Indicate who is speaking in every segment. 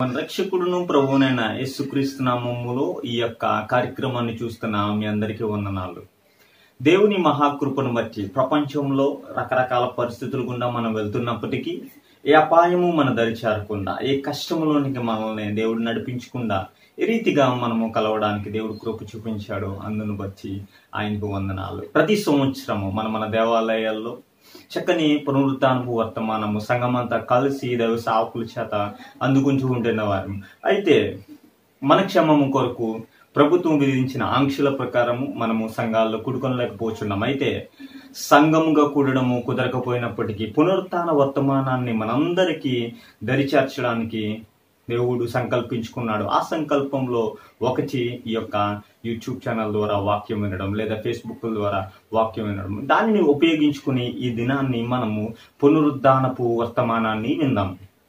Speaker 1: మన రక్షకుడును ప్రభువునైన యేసుక్రీస్తు నామములో ఈ యొక్క కార్యక్రమాన్ని చూస్తున్న మీ అందరికీ వందనాలు దేవుని మహాకృపను బట్టి ప్రపంచంలో రకరకాల పరిస్థితుల గుండా మనం వెళ్తున్నప్పటికీ ఏ అపాయము మన దరి చేరకుండా ఏ కష్టములోనికి మనల్ని దేవుడు నడిపించకుండా ఏ రీతిగా మనము కలవడానికి దేవుడు కృప చూపించాడు అందును బట్టి ఆయనకు వందనాలు ప్రతి సంవత్సరము మన మన దేవాలయాల్లో చక్కని పునరుత్నపు వర్తమానము సంఘమంతా కలిసి దైవ సాకుల చేత అందుకుంటూ ఉంటున్నవారు అయితే మన క్షేమము కొరకు ప్రభుత్వం విధించిన ఆంక్షల ప్రకారము మనము సంఘాల్లో కూడుకొనలేకపోతున్నాం అయితే సంఘముగా కూడడము కుదరకపోయినప్పటికీ పునరుత్న వర్తమానాన్ని మనందరికీ దరిచేర్చడానికి దేవుడు సంకల్పించుకున్నాడు ఆ సంకల్పంలో ఒకటి ఈ యొక్క యూట్యూబ్ ఛానల్ ద్వారా వాక్యం వినడం లేదా ఫేస్బుక్ ద్వారా వాక్యం వినడం దానిని ఉపయోగించుకుని ఈ దినాన్ని మనము పునరుద్ధానపు వర్తమానాన్ని విందాం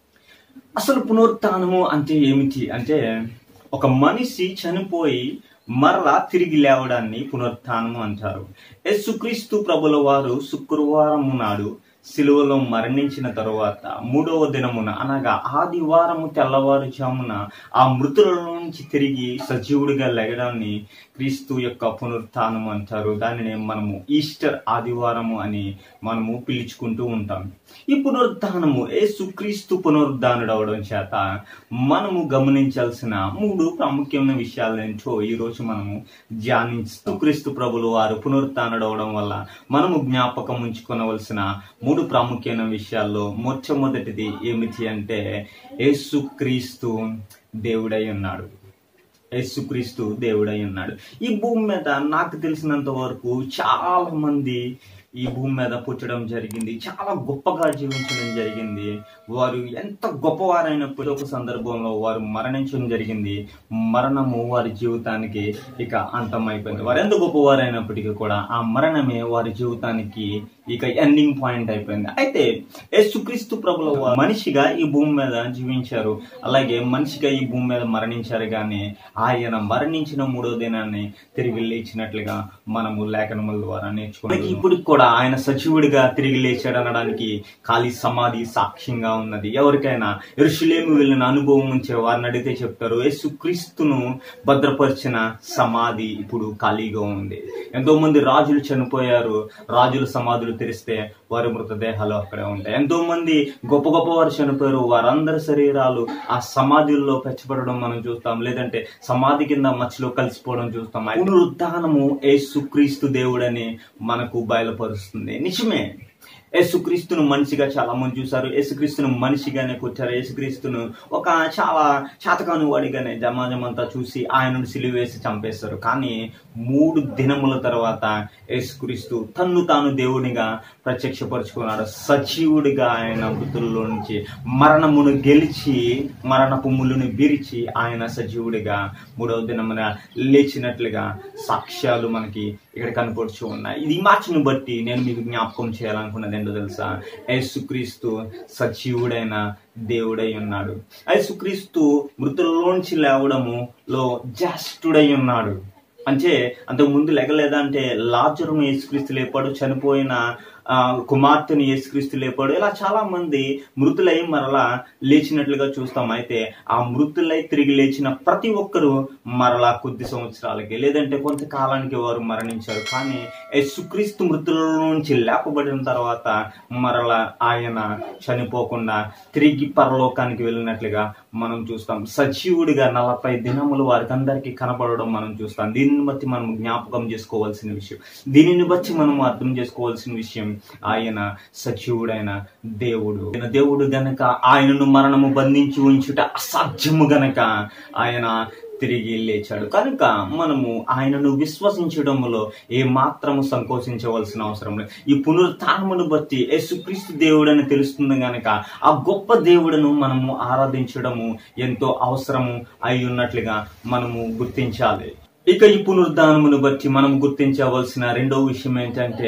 Speaker 1: అసలు పునరుత్నము అంటే ఏమిటి అంటే ఒక మనిషి చనిపోయి మరలా తిరిగి లేవడాన్ని పునరుత్నము అంటారు యేసుక్రీస్తు ప్రభుల వారు శుక్రవారం నాడు సిలువలో మరణించిన తరువాత మూడవ దినమున అనగా ఆదివారము తెల్లవారుజామున ఆ మృతుల నుంచి తిరిగి సజీవుడిగా లెగడాన్ని క్రీస్తు యొక్క పునరుత్నము అంటారు దానిని మనము ఈస్టర్ ఆదివారము అని మనము పిలుచుకుంటూ ఉంటాం ఈ పునరుత్నము యేసుక్రీస్తు పునరుద్ధానుడు అవడం చేత మనము గమనించాల్సిన మూడు ప్రాముఖ్యమైన విషయాలు ఏంటో ఈ రోజు మనము ధ్యానిస్తూ క్రీస్తు ప్రభులు వారు పునరుత్నుడు అవడం వల్ల మనము జ్ఞాపకం ఉంచుకోవలసిన మూడు ప్రాముఖ్యమైన విషయాల్లో మొట్టమొదటిది ఏమిటి అంటే యేసుక్రీస్తు దేవుడై ఉన్నాడు యేసుక్రీస్తు దేవుడై ఉన్నాడు ఈ భూమి మీద నాకు తెలిసినంత వరకు చాలా మంది ఈ భూమి మీద పుట్టడం జరిగింది చాలా గొప్పగా జీవించడం జరిగింది వారు ఎంత గొప్పవారైనప్పుడు ఒక సందర్భంలో వారు మరణించడం జరిగింది మరణము వారి జీవితానికి ఇక అంతమైపోయింది వారు ఎంత గొప్పవారైనప్పటికీ కూడా ఆ మరణమే వారి జీవితానికి ఇక ఎండింగ్ పాయింట్ అయిపోయింది అయితే యేసుక్రీస్తు ప్రభుల వారు మనిషిగా ఈ భూమి మీద జీవించారు అలాగే మనిషిగా ఈ భూమి మీద మరణించారు కానీ ఆయన మరణించిన మూడో దినాన్ని తిరిగి లేచినట్లుగా మనము లేఖనముల ద్వారా నేర్చుకున్నాం ఇప్పుడు కూడా ఆయన సజీవుడిగా తిరిగి లేచాడు అనడానికి ఖాళీ సమాధి సాక్ష్యంగా ఉన్నది ఎవరికైనా ఎరుషులేమి వెళ్ళిన అనుభవం ఉంచే వారిని అడిగితే చెప్తారు యేసుక్రీస్తును భద్రపరిచిన సమాధి ఇప్పుడు ఖాళీగా ఉంది ఎంతో మంది రాజులు చనిపోయారు రాజుల సమాధులు తెరిస్తే వారి మృతదేహాలు అక్కడే ఉంటాయి ఎంతో మంది గొప్ప గొప్ప వారు చనిపోయారు వారందరి శరీరాలు ఆ సమాధుల్లో పెచ్చబడడం మనం చూస్తాం లేదంటే సమాధి కింద మచ్చిలో కలిసిపోవడం చూస్తాం పునరుద్ధానము యేసుక్రీస్తు దేవుడని మనకు బయలుపరుస్తుంది నిజమే యేసుక్రీస్తును మనిషిగా చాలా మంది చూశారు యేసుక్రీస్తును మనిషిగానే కూర్చారు యేసుక్రీస్తును ఒక చాలా చాతకాని వాడిగానే జమాజమంతా చూసి ఆయనను సిలివేసి చంపేస్తారు కానీ మూడు దినముల తర్వాత యేసుక్రీస్తు తన్ను తాను దేవుడిగా ప్రత్యక్షపరుచుకున్నాడు సజీవుడిగా ఆయన మృతుల్లో నుంచి మరణమును గెలిచి మరణపు ముళ్ళుని విరిచి ఆయన సజీవుడిగా మూడవ దినమున లేచినట్లుగా సాక్ష్యాలు మనకి ఇక్కడ కనపడుచు ఉన్నాయి ఇది మార్చిని బట్టి నేను మీకు జ్ఞాపకం చేయాలనుకున్నది ఏంటో తెలుసా యేసుక్రీస్తు సజీవుడైన దేవుడై ఉన్నాడు యేసుక్రీస్తు మృతుల్లోంచి లేవడము లో జాస్టుడై ఉన్నాడు అంటే అంతకు ముందు లెగలేదా అంటే లాజరును యేసుక్రీస్తు లేపాడు చనిపోయిన కుమార్తెను యేసుక్రీస్తు లేపాడు ఇలా చాలా మంది మృతులై మరలా లేచినట్లుగా చూస్తాం అయితే ఆ మృతులై తిరిగి లేచిన ప్రతి ఒక్కరూ మరలా కొద్ది సంవత్సరాలకి లేదంటే కొంతకాలానికి వారు మరణించారు కానీ యేసుక్రీస్తు మృతుల నుంచి లేపబడిన తర్వాత మరలా ఆయన చనిపోకుండా తిరిగి పరలోకానికి వెళ్ళినట్లుగా మనం చూస్తాం సజీవుడిగా నలభై దినములు వారికి అందరికీ కనబడడం మనం చూస్తాం దీనిని బట్టి మనం జ్ఞాపకం చేసుకోవాల్సిన విషయం దీనిని బట్టి మనం అర్థం చేసుకోవాల్సిన విషయం ఆయన సజీవుడైన దేవుడు ఆయన దేవుడు గనక ఆయనను మరణము బంధించి ఉంచుట అసాధ్యము గనక ఆయన తిరిగి లేచాడు కనుక మనము ఆయనను విశ్వసించడంలో ఏ మాత్రము సంకోచించవలసిన అవసరం లేదు ఈ పునరుత్నమును బట్టి యేసుక్రీస్తు దేవుడని తెలుస్తుంది గనక ఆ గొప్ప దేవుడను మనము ఆరాధించడము ఎంతో అవసరము అయి ఉన్నట్లుగా మనము గుర్తించాలి ఇక ఈ పునరుద్ధానమును బట్టి మనం గుర్తించవలసిన రెండో విషయం ఏంటంటే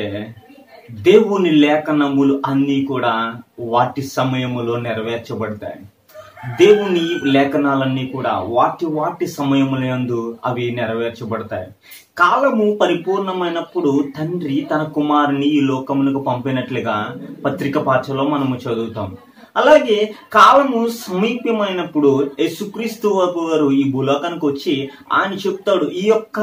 Speaker 1: దేవుని లేఖనములు అన్నీ కూడా వాటి సమయములో నెరవేర్చబడతాయి దేవుని లేఖనాలన్నీ కూడా వాటి వాటి సమయములందు అవి నెరవేర్చబడతాయి కాలము పరిపూర్ణమైనప్పుడు తండ్రి తన కుమారుని ఈ లోకమునకు పంపినట్లుగా పత్రిక పాఠలో మనము చదువుతాం అలాగే కాలము సమీపమైనప్పుడు యేసుక్రీస్తు వారు ఈ భూలోకానికి వచ్చి ఆయన చెప్తాడు ఈ యొక్క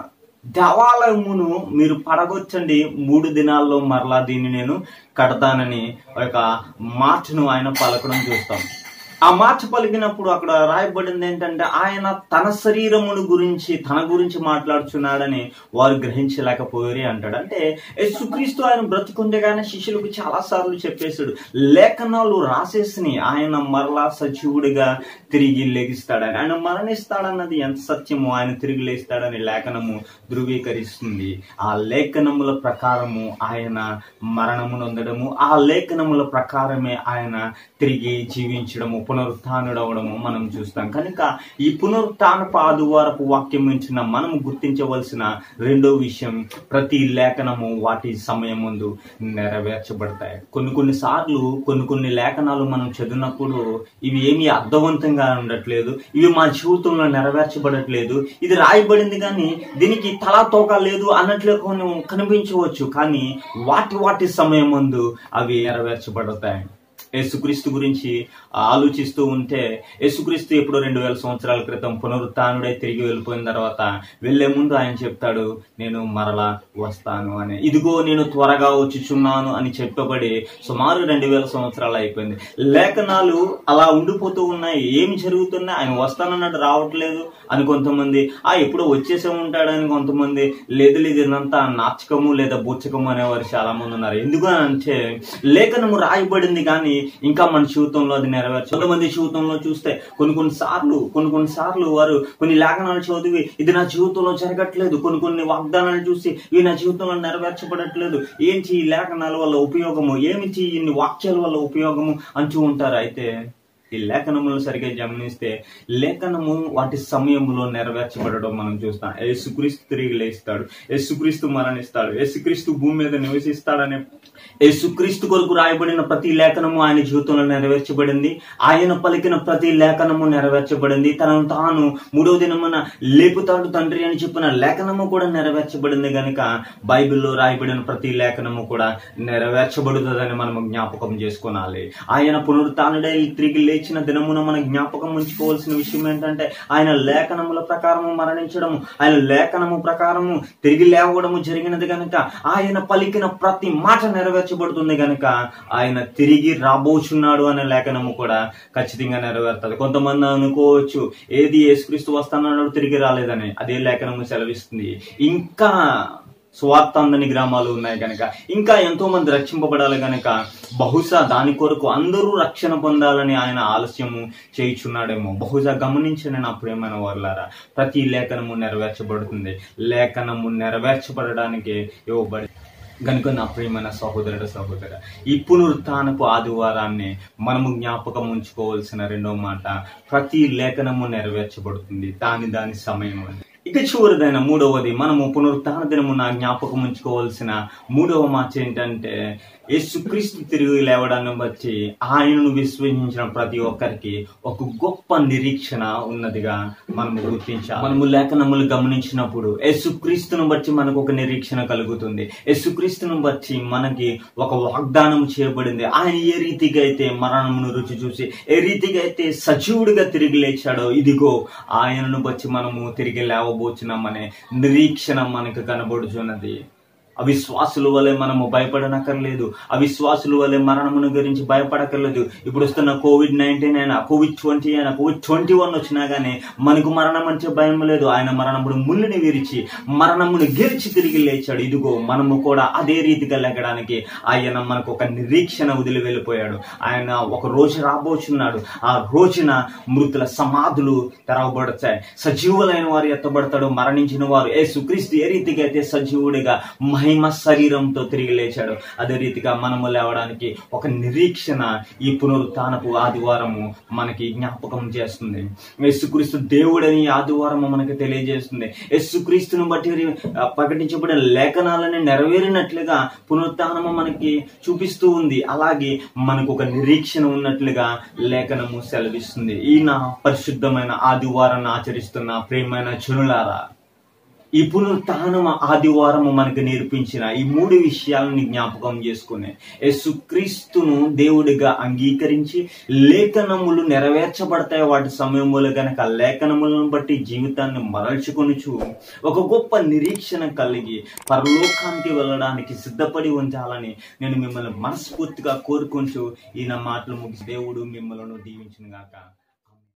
Speaker 1: దేవాలయమును మీరు పడగొచ్చండి మూడు దినాల్లో మరలా దీన్ని నేను కడతానని ఒక మాటను ఆయన పలకడం చూస్తాం ఆ మాట పలికినప్పుడు అక్కడ రాయబడింది ఏంటంటే ఆయన తన శరీరమును గురించి తన గురించి మాట్లాడుచున్నాడని వారు గ్రహించలేకపోయారు అంటాడు అంటే యేసుక్రీస్తు ఆయన బ్రతుకుండగానే శిష్యులకు చాలా సార్లు చెప్పేశాడు లేఖనాలు రాసేసి ఆయన మరలా సజీవుడిగా తిరిగి లెగిస్తాడని ఆయన మరణిస్తాడన్నది ఎంత సత్యమో ఆయన తిరిగి లేస్తాడని లేఖనము ధృవీకరిస్తుంది ఆ లేఖనముల ప్రకారము ఆయన మరణము నొందడము ఆ లేఖనముల ప్రకారమే ఆయన తిరిగి జీవించడము పునరుత్డవడము మనం చూస్తాం కనుక ఈ పునరుత్నపు ఆదివారపు వాక్యం ఇచ్చిన మనం గుర్తించవలసిన రెండో విషయం ప్రతి లేఖనము వాటి సమయం ముందు నెరవేర్చబడతాయి కొన్ని కొన్ని సార్లు కొన్ని కొన్ని లేఖనాలు మనం చదివినప్పుడు ఇవి ఏమీ అర్థవంతంగా ఉండట్లేదు ఇవి మా జీవితంలో నెరవేర్చబడట్లేదు ఇది రాయబడింది కానీ దీనికి తలా తోక లేదు అన్నట్లు కొన్ని కనిపించవచ్చు కానీ వాటి వాటి సమయం ముందు అవి నెరవేర్చబడతాయి యేసుక్రీస్తు గురించి ఆలోచిస్తూ ఉంటే యేసుక్రీస్తు ఎప్పుడో రెండు వేల సంవత్సరాల క్రితం పునరుత్డై తిరిగి వెళ్ళిపోయిన తర్వాత వెళ్లే ముందు ఆయన చెప్తాడు నేను మరలా వస్తాను అని ఇదిగో నేను త్వరగా వచ్చుచున్నాను అని చెప్పబడి సుమారు రెండు వేల సంవత్సరాలు అయిపోయింది లేఖనాలు అలా ఉండిపోతూ ఉన్నాయి ఏమి జరుగుతున్నా ఆయన వస్తానన్నట్టు రావట్లేదు అని కొంతమంది ఆ ఎప్పుడో వచ్చేసే ఉంటాడని కొంతమంది లేదు లేదు ఇదంతా నాచకము లేదా బుచ్చకము అనేవారు చాలా మంది ఉన్నారు ఎందుకు అంటే లేఖనము రాయబడింది కానీ ఇంకా మన జీవితంలో అది నెరవేర్చు కొంతమంది జీవితంలో చూస్తే కొన్ని కొన్ని సార్లు కొన్ని కొన్ని సార్లు వారు కొన్ని లేఖనాలు చదివి ఇది నా జీవితంలో జరగట్లేదు కొన్ని కొన్ని వాగ్దానాలు చూసి ఇవి నా జీవితంలో నెరవేర్చబడట్లేదు ఏంటి ఈ లేఖనాల వల్ల ఉపయోగము ఏమిటి ఇన్ని వాక్యాల వల్ల ఉపయోగము అంటూ ఉంటారు అయితే ఈ లేఖనములను సరిగ్గా గమనిస్తే లేఖనము వాటి సమయంలో నెరవేర్చబడడం మనం చూస్తాం యేసుక్రీస్తు తిరిగి లేస్తాడు యేసుక్రీస్తు మరణిస్తాడు యేసుక్రీస్తు భూమి మీద నివసిస్తాడనే యేసుక్రీస్తు కొరకు రాయబడిన ప్రతి లేఖనము ఆయన జీవితంలో నెరవేర్చబడింది ఆయన పలికిన ప్రతి లేఖనము నెరవేర్చబడింది తనను తాను మూడవ దినమున లేపుతాడు తండ్రి అని చెప్పిన లేఖనము కూడా నెరవేర్చబడింది గనుక బైబిల్లో రాయబడిన ప్రతి లేఖనము కూడా నెరవేర్చబడుతుందని మనం జ్ఞాపకం చేసుకోనాలి ఆయన పునరుత్డై తిరిగి లేచిన దినమున మన జ్ఞాపకం ఉంచుకోవాల్సిన విషయం ఏంటంటే ఆయన లేఖనముల ప్రకారము మరణించడము ఆయన లేఖనము ప్రకారము తిరిగి లేవడము జరిగినది గనుక ఆయన పలికిన ప్రతి మాట నెరవేర్చబడుతుంది గనుక ఆయన తిరిగి రాబోచున్నాడు అనే లేఖనము కూడా ఖచ్చితంగా నెరవేరుతుంది కొంతమంది అనుకోవచ్చు ఏది యేసుక్రీస్తు వస్తానన్నాడు తిరిగి రాలేదని అదే లేఖనము సెలవిస్తుంది ఇంకా స్వార్థ అందని గ్రామాలు ఉన్నాయి కనుక ఇంకా ఎంతో మంది రక్షింపబడాలి కనుక బహుశా దాని కొరకు అందరూ రక్షణ పొందాలని ఆయన ఆలస్యము చేయుచున్నాడేమో బహుశా గమనించిన నా ప్రియమైన వర్లారా ప్రతి లేఖనము నెరవేర్చబడుతుంది లేఖనము నెరవేర్చబడడానికి ఇవ్వబడి గనుక నా ప్రియమైన సహోదరుడు సహోదర ఈ పునరుత్నపు ఆదివారాన్ని మనము జ్ఞాపకం ఉంచుకోవాల్సిన రెండో మాట ప్రతి లేఖనము నెరవేర్చబడుతుంది దాని దాని సమయం అని ఇక చివరిదైన మూడవది మనము పునరుత్న దినమున జ్ఞాపకం ఉంచుకోవాల్సిన మూడవ మాట ఏంటంటే యేసుక్రీస్తు తిరిగి లేవడాన్ని బట్టి ఆయనను విశ్వసించిన ప్రతి ఒక్కరికి ఒక గొప్ప నిరీక్షణ ఉన్నదిగా మనము గుర్తించాలి మనము లేఖనములు గమనించినప్పుడు యేసుక్రీస్తును బట్టి మనకు ఒక నిరీక్షణ కలుగుతుంది యేసుక్రీస్తును బట్టి మనకి ఒక వాగ్దానం చేయబడింది ఆయన ఏ రీతిగా అయితే మరణమును రుచి చూసి ఏ రీతిగా అయితే సజీవుడిగా తిరిగి లేచాడో ఇదిగో ఆయనను బట్టి మనము తిరిగి లేవబోచున్నామనే నిరీక్షణ మనకు కనబడుచున్నది అవిశ్వాసుల వలె మనము భయపడనక్కర్లేదు అవిశ్వాసుల వలె మరణమును గురించి భయపడక్కర్లేదు ఇప్పుడు వస్తున్న కోవిడ్ నైన్టీన్ అయినా కోవిడ్ ట్వంటీ అయినా కోవిడ్ ట్వంటీ వన్ వచ్చినా గానీ మనకు మరణం అంటే భయం లేదు ఆయన మరణమును ముళ్ళుని విరిచి మరణమును గెలిచి తిరిగి లేచాడు ఇదిగో మనము కూడా అదే రీతిగా లెగడానికి ఆయన మనకు ఒక నిరీక్షణ వదిలి వెళ్ళిపోయాడు ఆయన ఒక రోజు రాబోచున్నాడు ఆ రోజున మృతుల సమాధులు తెరవబడతాయి సజీవులైన వారు ఎత్తబడతాడు మరణించిన వారు ఏ సుక్రీస్తు ఏ రీతిగా అయితే సజీవుడిగా మహిమ శరీరంతో తిరిగి లేచాడు అదే రీతిగా మనము లేవడానికి ఒక నిరీక్షణ ఈ పునరుత్నపు ఆదివారము మనకి జ్ఞాపకం చేస్తుంది యేసుక్రీస్తు దేవుడని ఈ ఆదివారము మనకి తెలియజేస్తుంది యేసుక్రీస్తును బట్టి ఆ, ప్రకటించబడిన లేఖనాలని నెరవేరినట్లుగా పునరుత్నము మనకి చూపిస్తూ ఉంది అలాగే మనకు ఒక నిరీక్షణ ఉన్నట్లుగా లేఖనము సెలవిస్తుంది ఈ నా పరిశుద్ధమైన ఆదివారాన్ని ఆచరిస్తున్న ప్రియమైన జనులారా ఈ పునరుత్థానం ఆదివారం మనకు నేర్పించిన ఈ మూడు విషయాలని జ్ఞాపకం చేసుకునే యేసుక్రీస్తును దేవుడిగా అంగీకరించి లేఖనములు నెరవేర్చబడతాయి వాటి సమయంలో గనక లేఖనములను బట్టి జీవితాన్ని మరల్చుకొనుచు ఒక గొప్ప నిరీక్షణ కలిగి పరలోకానికి వెళ్ళడానికి సిద్ధపడి ఉంచాలని నేను మిమ్మల్ని మనస్ఫూర్తిగా కోరుకుంటూ ఈ నా మాటలు ముగిసి దేవుడు మిమ్మల్ని దీవించిన గాక